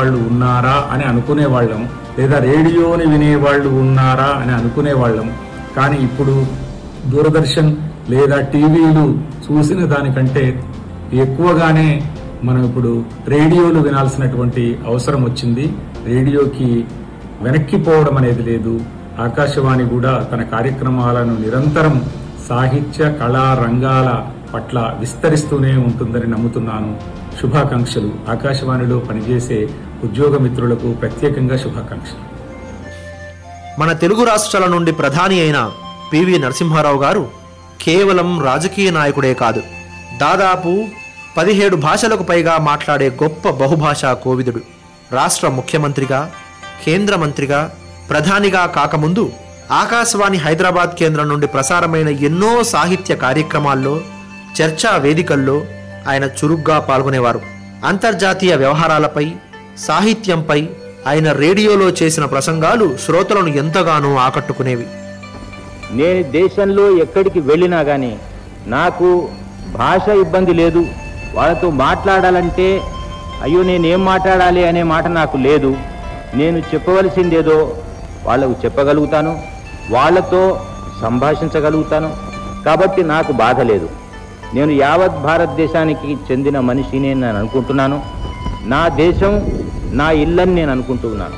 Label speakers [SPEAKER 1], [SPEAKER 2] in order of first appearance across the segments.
[SPEAKER 1] వాళ్ళు ఉన్నారా అని అనుకునేవాళ్ళం లేదా రేడియోని వినేవాళ్ళు ఉన్నారా అని అనుకునేవాళ్ళం కానీ ఇప్పుడు దూరదర్శన్ లేదా టీవీలు చూసిన దానికంటే ఎక్కువగానే మనం ఇప్పుడు రేడియోలు వినాల్సినటువంటి అవసరం వచ్చింది రేడియోకి వెనక్కిపోవడం అనేది లేదు ఆకాశవాణి కూడా తన కార్యక్రమాలను నిరంతరం సాహిత్య కళా రంగాల పట్ల విస్తరిస్తూనే ఉంటుందని నమ్ముతున్నాను శుభాకాంక్షలు ఆకాశవాణిలో పనిచేసే ఉద్యోగ మిత్రులకు ప్రత్యేకంగా శుభాకాంక్షలు
[SPEAKER 2] మన తెలుగు రాష్ట్రాల నుండి ప్రధాని అయిన పివి నరసింహారావు గారు కేవలం రాజకీయ నాయకుడే కాదు దాదాపు పదిహేడు భాషలకు పైగా మాట్లాడే గొప్ప బహుభాషా కోవిదుడు రాష్ట్ర ముఖ్యమంత్రిగా కేంద్ర మంత్రిగా ప్రధానిగా కాకముందు ఆకాశవాణి హైదరాబాద్ కేంద్రం నుండి ప్రసారమైన ఎన్నో సాహిత్య కార్యక్రమాల్లో చర్చా వేదికల్లో ఆయన చురుగ్గా పాల్గొనేవారు అంతర్జాతీయ వ్యవహారాలపై సాహిత్యంపై ఆయన రేడియోలో చేసిన ప్రసంగాలు శ్రోతలను ఎంతగానో ఆకట్టుకునేవి
[SPEAKER 3] నేను దేశంలో ఎక్కడికి వెళ్ళినా కానీ నాకు భాష ఇబ్బంది లేదు వాళ్ళతో మాట్లాడాలంటే అయ్యో నేనేం మాట్లాడాలి అనే మాట నాకు లేదు నేను చెప్పవలసిందేదో వాళ్ళకు చెప్పగలుగుతాను వాళ్ళతో సంభాషించగలుగుతాను కాబట్టి నాకు బాధ లేదు నేను యావత్ భారతదేశానికి చెందిన మనిషిని నేను అనుకుంటున్నాను నా దేశం నా ఇల్లని నేను అనుకుంటున్నాను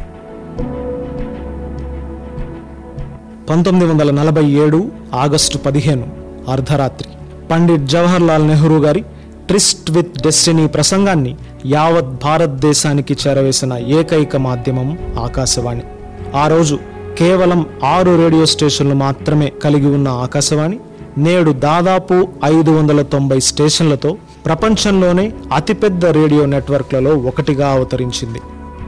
[SPEAKER 4] పంతొమ్మిది వందల నలభై ఏడు ఆగస్టు పదిహేను అర్ధరాత్రి పండిట్ జవహర్లాల్ నెహ్రూ గారి ట్రిస్ట్ విత్ డెస్టినీ ప్రసంగాన్ని యావత్ భారతదేశానికి చేరవేసిన ఏకైక మాధ్యమం ఆకాశవాణి ఆ రోజు కేవలం ఆరు రేడియో స్టేషన్లు మాత్రమే కలిగి ఉన్న ఆకాశవాణి నేడు దాదాపు ఐదు వందల తొంభై స్టేషన్లతో ప్రపంచంలోనే అతిపెద్ద రేడియో నెట్వర్క్లలో ఒకటిగా అవతరించింది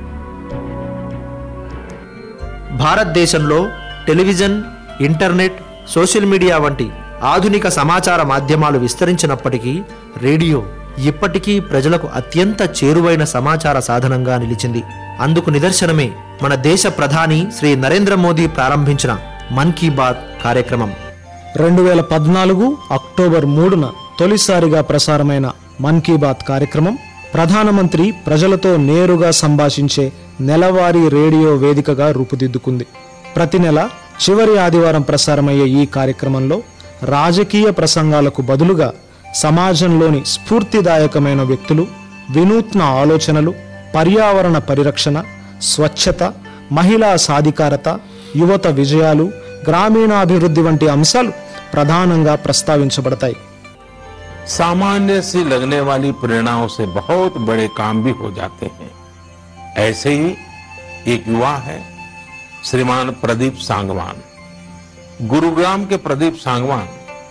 [SPEAKER 2] భారతదేశంలో టెలివిజన్ ఇంటర్నెట్ సోషల్ మీడియా వంటి ఆధునిక సమాచార మాధ్యమాలు విస్తరించినప్పటికీ రేడియో ఇప్పటికీ ప్రజలకు అత్యంత చేరువైన సమాచార సాధనంగా నిలిచింది అందుకు నిదర్శనమే మన దేశ ప్రధాని శ్రీ నరేంద్ర మోదీ ప్రారంభించిన మన్ కీ బాత్ కార్యక్రమం
[SPEAKER 4] రెండు వేల పద్నాలుగు అక్టోబర్ మూడున తొలిసారిగా ప్రసారమైన మన్ కీ బాత్ కార్యక్రమం ప్రధానమంత్రి ప్రజలతో నేరుగా సంభాషించే నెలవారీ రేడియో వేదికగా రూపుదిద్దుకుంది ప్రతి నెల చివరి ఆదివారం ప్రసారమయ్యే ఈ కార్యక్రమంలో రాజకీయ ప్రసంగాలకు బదులుగా సమాజంలోని స్ఫూర్తిదాయకమైన వ్యక్తులు వినూత్న ఆలోచనలు పర్యావరణ పరిరక్షణ స్వచ్ఛత మహిళా సాధికారత యువత విజయాలు గ్రామీణాభివృద్ధి వంటి అంశాలు ప్రధానంగా ప్రస్తావించబడతాయి
[SPEAKER 5] सामान्य सी लगने वाली प्रेरणाओं से बहुत बड़े काम भी हो जाते हैं ऐसे ही एक युवा है श्रीमान प्रदीप सांगवान गुरुग्राम के प्रदीप सांगवान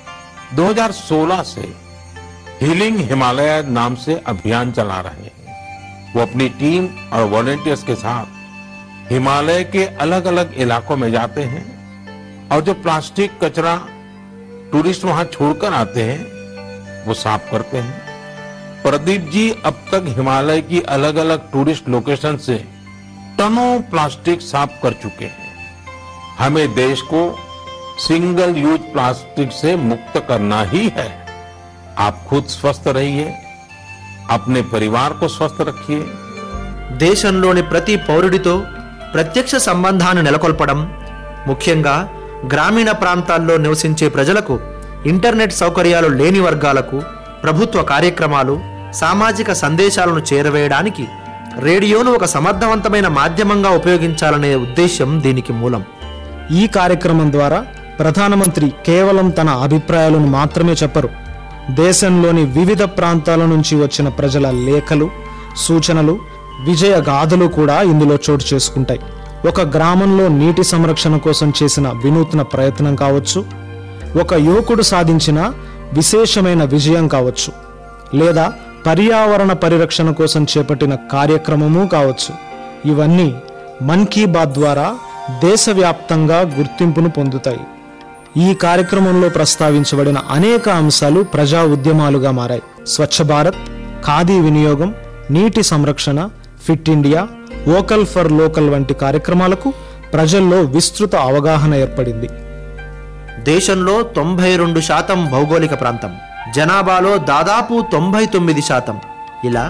[SPEAKER 5] 2016 से हीलिंग हिमालय नाम से अभियान चला रहे हैं वो अपनी टीम और वॉलेंटियर्स के साथ हिमालय के अलग अलग इलाकों में जाते हैं और जो प्लास्टिक कचरा टूरिस्ट वहां छोड़कर आते हैं वो साफ करते हैं प्रदीप जी अब तक हिमालय की अलग अलग टूरिस्ट लोकेशन से टनों प्लास्टिक साफ कर चुके हैं हमें देश को सिंगल यूज प्लास्टिक से मुक्त करना ही है आप खुद स्वस्थ रहिए अपने परिवार को स्वस्थ रखिए
[SPEAKER 2] దేశంలోని ప్రతి పౌరుడితో ప్రత్యక్ష సంబంధాన్ని నెలకొల్పడం ముఖ్యంగా గ్రామీణ ప్రాంతాల్లో నివసించే ప్రజలకు ఇంటర్నెట్ సౌకర్యాలు లేని వర్గాలకు ప్రభుత్వ కార్యక్రమాలు సామాజిక సందేశాలను చేరవేయడానికి రేడియోను ఒక సమర్థవంతమైన మాధ్యమంగా ఉపయోగించాలనే ఉద్దేశం దీనికి మూలం
[SPEAKER 4] ఈ కార్యక్రమం ద్వారా ప్రధానమంత్రి కేవలం తన అభిప్రాయాలను మాత్రమే చెప్పరు దేశంలోని వివిధ ప్రాంతాల నుంచి వచ్చిన ప్రజల లేఖలు సూచనలు విజయ గాథలు కూడా ఇందులో చోటు చేసుకుంటాయి ఒక గ్రామంలో నీటి సంరక్షణ కోసం చేసిన వినూత్న ప్రయత్నం కావచ్చు ఒక యువకుడు సాధించిన విశేషమైన విజయం కావచ్చు లేదా పర్యావరణ పరిరక్షణ కోసం చేపట్టిన కార్యక్రమము కావచ్చు ఇవన్నీ మన్ కీ బాత్ ద్వారా దేశవ్యాప్తంగా గుర్తింపును పొందుతాయి ఈ కార్యక్రమంలో ప్రస్తావించబడిన అనేక అంశాలు ప్రజా ఉద్యమాలుగా మారాయి స్వచ్ఛ భారత్ ఖాదీ వినియోగం నీటి సంరక్షణ fit India vocal for local వంటి కార్యక్రమాలకు ప్రజల్లో విస్తృత అవగాహన ఏర్పడింది
[SPEAKER 2] దేశంలో తొంభై రెండు శాతం భౌగోళిక ప్రాంతం జనాభాలో దాదాపు తొంభై తొమ్మిది శాతం ఇలా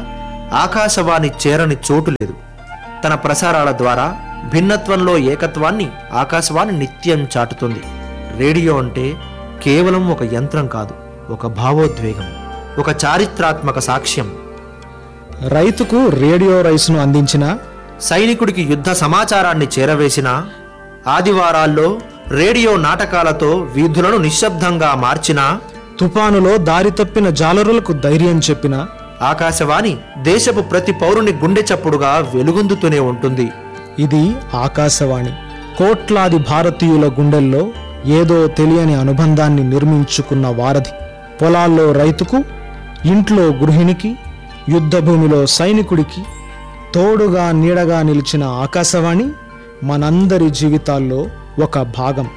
[SPEAKER 2] ఆకాశవాణి చేరని చోటు లేదు తన ప్రసారాల ద్వారా భిన్నత్వంలో ఏకత్వాన్ని ఆకాశవాణి నిత్యం చాటుతుంది రేడియో అంటే కేవలం ఒక యంత్రం కాదు ఒక భావోద్వేగం ఒక చారిత్రాత్మక సాక్ష్యం
[SPEAKER 4] రైతుకు రేడియో రైస్ను అందించిన
[SPEAKER 2] సైనికుడికి యుద్ధ సమాచారాన్ని చేరవేసిన ఆదివారాల్లో రేడియో నాటకాలతో వీధులను నిశ్శబ్దంగా మార్చిన
[SPEAKER 4] తుఫానులో దారి తప్పిన జాలరులకు ధైర్యం చెప్పిన
[SPEAKER 2] ఆకాశవాణి దేశపు ప్రతి పౌరుని గుండె చప్పుడుగా వెలుగొందుతూనే ఉంటుంది
[SPEAKER 4] ఇది ఆకాశవాణి కోట్లాది భారతీయుల గుండెల్లో ఏదో తెలియని అనుబంధాన్ని నిర్మించుకున్న వారధి పొలాల్లో రైతుకు ఇంట్లో గృహిణికి యుద్ధభూమిలో సైనికుడికి తోడుగా నీడగా నిలిచిన ఆకాశవాణి మనందరి జీవితాల్లో ఒక భాగం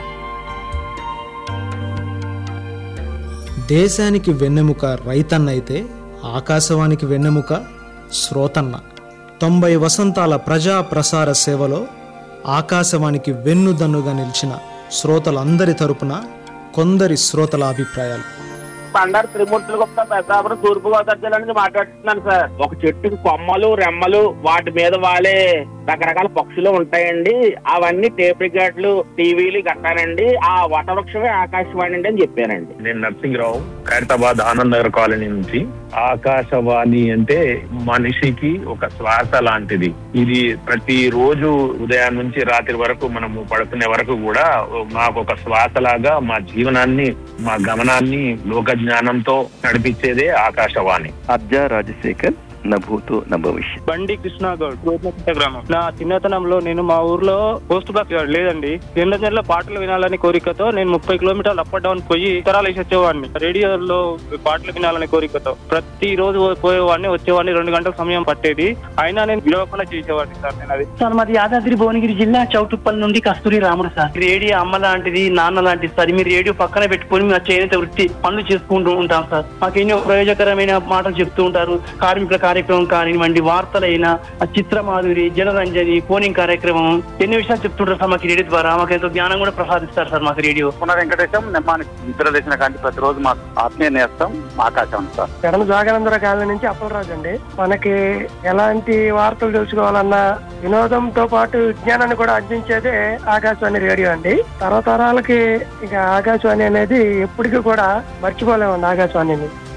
[SPEAKER 4] దేశానికి వెన్నెముక రైతన్నైతే ఆకాశవాణికి వెన్నెముక శ్రోతన్న తొంభై వసంతాల ప్రజా ప్రసార సేవలో ఆకాశవాణికి వెన్నుదన్నుగా నిలిచిన శ్రోతలందరి తరపున కొందరి శ్రోతల అభిప్రాయాలు
[SPEAKER 6] బండారు త్రిమూర్తులు గుప్తా పెద్దాపురం తూర్పు గోదావరి జిల్లా నుంచి మాట్లాడుతున్నాను సార్ ఒక చెట్టుకి కొమ్మలు రెమ్మలు వాటి మీద వాలే రకరకాల పక్షులు ఉంటాయండి అవన్నీ టేప్ రికార్డులు టీవీలు గట్టానండి ఆ వటవృక్షమే ఆకాశవాణి అండి అని చెప్పానండి
[SPEAKER 7] నేను నర్సింగ్రావు ఖైరతాబాద్ ఆనంద్ నగర్ కాలనీ నుంచి ఆకాశవాణి అంటే మనిషికి ఒక శ్వాస లాంటిది ఇది ప్రతి రోజు ఉదయం నుంచి రాత్రి వరకు మనము పడుకునే వరకు కూడా మాకు ఒక శ్వాస లాగా మా జీవనాన్ని మా గమనాన్ని లోక జ్ఞానంతో నడిపించేదే ఆకాశవాణి
[SPEAKER 8] అబ్జా రాజశేఖర్ న భూతో న భవిష్యత్
[SPEAKER 9] బండి కృష్ణాగౌడ్ గోపినకుంట గ్రామం నా చిన్నతనంలో నేను మా ఊర్లో పోస్ట్ బాక్స్ యార్డ్ లేదండి ఎన్నో నెలల పాటలు వినాలని కోరికతో నేను ముప్పై కిలోమీటర్లు అప్ అండ్ డౌన్ పోయి ఇతరాలు వేసి వచ్చేవాడిని రేడియోలో పాటలు వినాలని కోరికతో ప్రతి రోజు పోయేవాడిని వచ్చేవాడిని రెండు గంటల సమయం పట్టేది అయినా నేను విడవకుండా చేసేవాడిని సార్ నేను అది
[SPEAKER 10] సార్ మాది యాదాద్రి భువనగిరి జిల్లా చౌటుప్పల్ నుండి కస్తూరి రాముడు సార్ రేడియో అమ్మ లాంటిది నాన్న లాంటిది సార్ మీరు రేడియో పక్కన పెట్టుకొని మా చేనేత వృత్తి పనులు చేసుకుంటూ ఉంటాం సార్ మాకు ఎన్నో ప్రయోజకరమైన మాటలు చెప్తూ ఉంటారు కార్మికుల కార్యక్రమం కానివ్వండి వార్తలైనా ఆ చిత్రమాధురి జనరంజని ఫోనింగ్ కార్యక్రమం ఎన్నో విషయాలు చెప్తుంటారు సార్ మాకు రేడియో ద్వారా మాకు ఎంతో జ్ఞానం కూడా ప్రసాదిస్తారు సార్ మాకు రేడియో
[SPEAKER 8] పునః వెంకటేశం నిమ్మానికి నిద్ర చేసిన కానీ ప్రతిరోజు మాకు ఆత్మీయ నేస్తం ఆకాశం సార్
[SPEAKER 11] పెడమ జాగనందర కాలనీ నుంచి అప్పలరాజు అండి మనకి ఎలాంటి వార్తలు తెలుసుకోవాలన్నా వినోదంతో పాటు విజ్ఞానాన్ని కూడా అందించేదే ఆకాశవాణి రేడియో అండి తరతరాలకి ఇక ఆకాశవాణి అనేది ఎప్పటికీ కూడా మర్చిపోలేమండి ఆకాశవాణిని